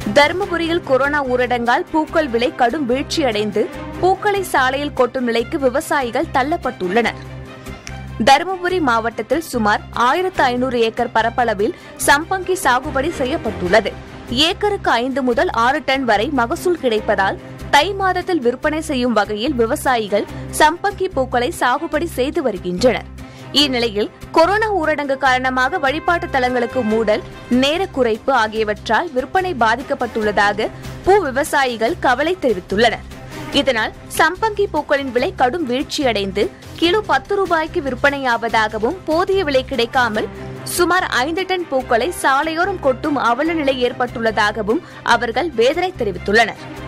தருமபுரியில் கொரோனா ஊரடங்கால் பூக்கள் விலை கடும் வீழ்ச்சியடைந்து பூக்களை சாலையில் கொட்டும் நிலைக்கு விவசாயிகள் தள்ளப்பட்டுள்ளனர் தருமபுரி மாவட்டத்தில் சுமார் ஆயிரத்து ஐநூறு ஏக்கர் பரப்பளவில் சம்பங்கி சாகுபடி செய்யப்பட்டுள்ளது ஏக்கருக்கு ஐந்து முதல் ஆறு டன் வரை மகசூல் கிடைப்பதால் தை மாதத்தில் விற்பனை செய்யும் வகையில் விவசாயிகள் சம்பங்கி பூக்களை சாகுபடி செய்து வருகின்றனர் இந்நிலையில் கொரோனா ஊரடங்கு காரணமாக வழிபாட்டு தலங்களுக்கு மூடல் நேர குறைப்பு ஆகியவற்றால் விற்பனை பாதிக்கப்பட்டுள்ளதாக பூ விவசாயிகள் கவலை தெரிவித்துள்ளனர் இதனால் சம்பங்கி பூக்களின் விலை கடும் வீழ்ச்சியடைந்து கிலோ பத்து ரூபாய்க்கு விற்பனையாவதாகவும் போதிய விலை கிடைக்காமல் சுமார் ஐந்து டன் பூக்களை சாலையோரம் கொட்டும் அவல நிலை ஏற்பட்டுள்ளதாகவும் அவர்கள் வேதனை தெரிவித்துள்ளனர்